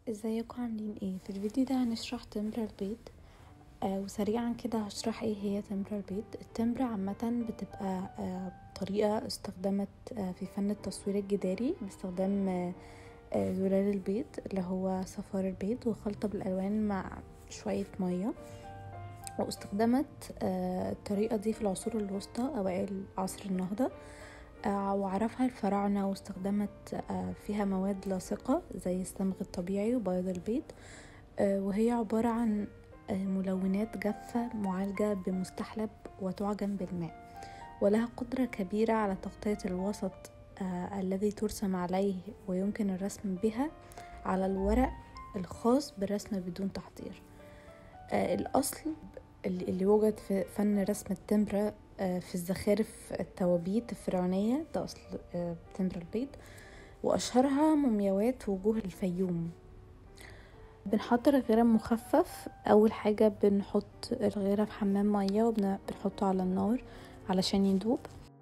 ازيكم عاملين ايه في الفيديو ده هنشرح تمبر البيض آه وسريعا كده هشرح ايه هي تمبر البيض التمبر عامة بتبقى آه طريقة استخدمت آه في فن التصوير الجداري باستخدام آه آه زلال البيض اللي هو صفار البيض وخلطة بالألوان مع شوية مية واستخدمت آه الطريقة دي في العصور الوسطى أوائل عصر النهضة آه وعرفها الفراعنة واستخدمت آه فيها مواد لاصقة زي الصمغ الطبيعي وبياض البيض آه وهي عبارة عن ملونات جافة معالجة بمستحلب وتعجن بالماء ولها قدرة كبيرة على تغطية الوسط الذي ترسم عليه ويمكن الرسم بها على الورق الخاص بالرسم بدون تحضير الأصل اللي وجد في فن رسم التمبرة في الزخارف التوابيت الفرعونية ده أصل تمبر البيض وأشهرها مومياوات وجوه الفيوم بنحضر الغيرة مخفف أول حاجة بنحط الغيرة في حمام مية وبنحطه على النار علشان يدوب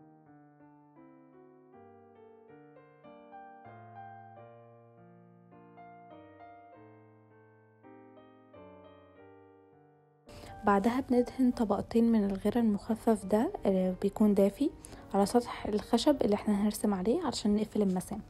بعدها بندهن طبقتين من الغيرة المخفف ده بيكون دافي على سطح الخشب اللي احنا هنرسم عليه علشان نقفل المسام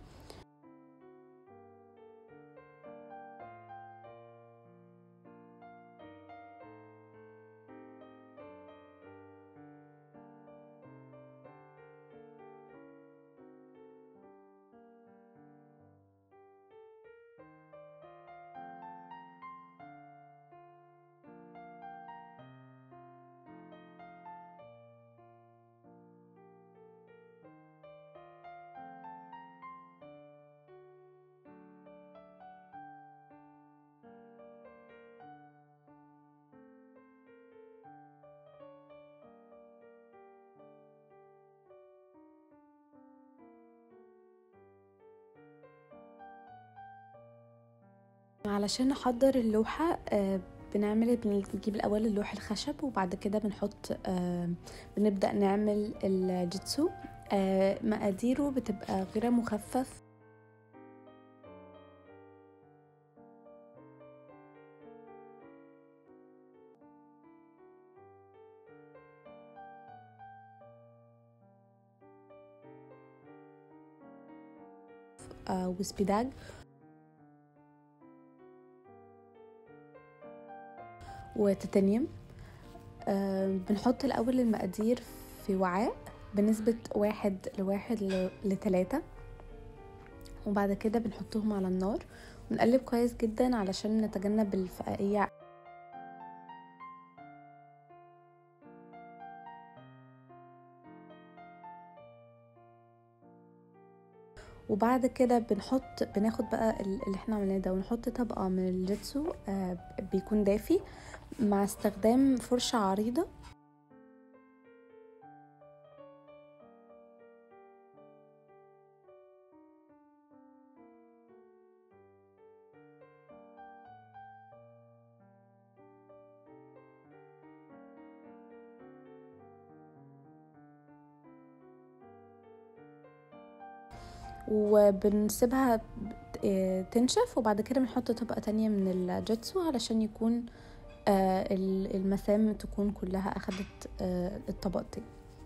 علشان نحضر اللوحة بنعمل بنجيب الأول اللوح الخشب وبعد كده بنحط بنبدأ نعمل الجيتسو مقاديره بتبقى غيرة مخفف وسبيداج وتيتانيوم أه بنحط الأول المقادير في وعاء بنسبة واحد لواحد لتلاتة وبعد كده بنحطهم على النار ونقلب كويس جدا علشان نتجنب الفقاقيع وبعد كده بنحط بناخد بقى اللي احنا عملناه ده ونحط طبقة من الجيتسو آه بيكون دافي مع استخدام فرشة عريضة وبنسيبها تنشف وبعد كده بنحط طبقة تانية من الجيتسو علشان يكون المسام تكون كلها أخدت الطبقتين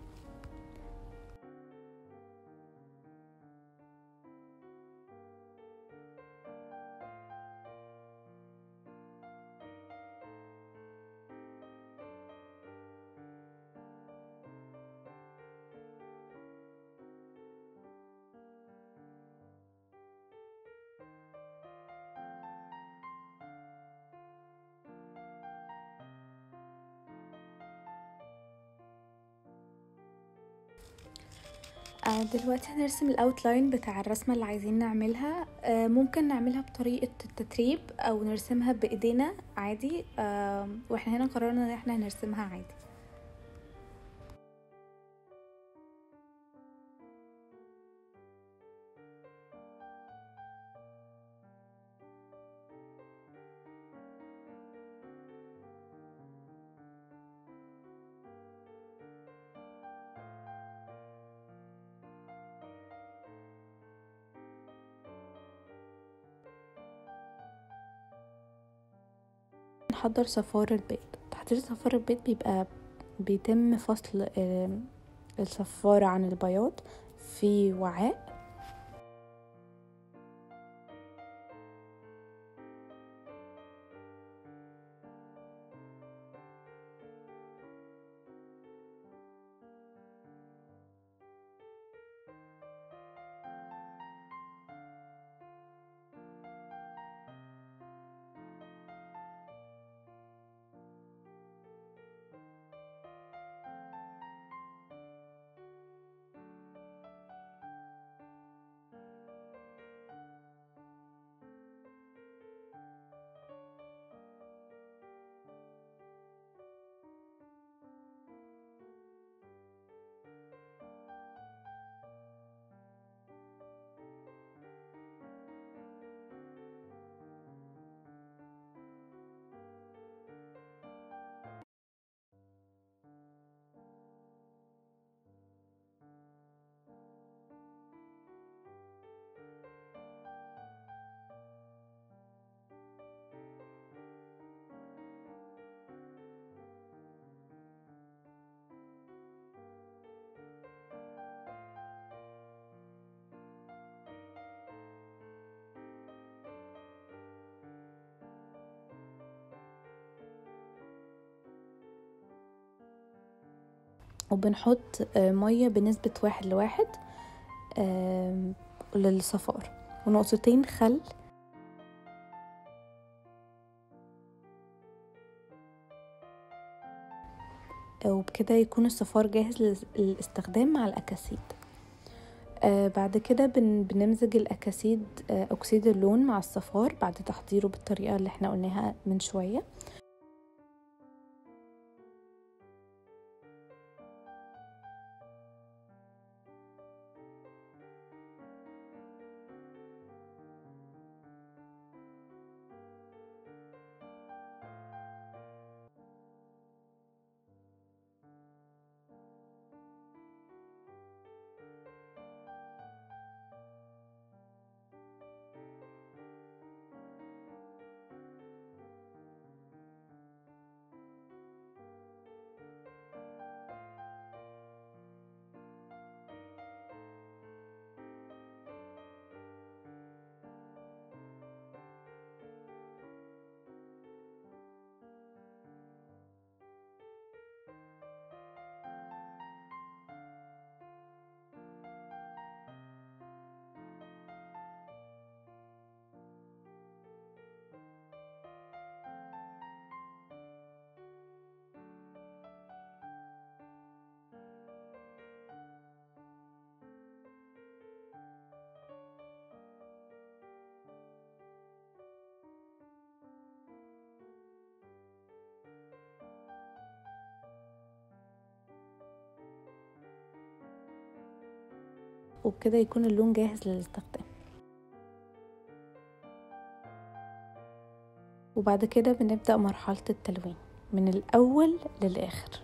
دلوقتي هنرسم الاوتلاين بتاع الرسمة اللي عايزين نعملها ممكن نعملها بطريقة التتريب او نرسمها بايدينا عادي واحنا هنا قررنا ان احنا هنرسمها عادي بنحضر صفار البيض تحضير صفار البيض بيبقى بيتم فصل الصفارة عن البياض في وعاء وبنحط مية بنسبة واحد لواحد للصفار ونقطتين خل وبكده يكون الصفار جاهز للاستخدام مع الأكاسيد بعد كده بنمزج الأكاسيد أكسيد اللون مع الصفار بعد تحضيره بالطريقة اللي احنا قلناها من شوية وبكده يكون اللون جاهز للاستخدام وبعد كده بنبدأ مرحلة التلوين من الأول للآخر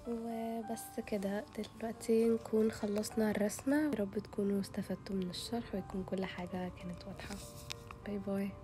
وبس كده دلوقتي نكون خلصنا الرسمة يا رب تكونوا استفدتوا من الشرح ويكون كل حاجة كانت واضحة باي باي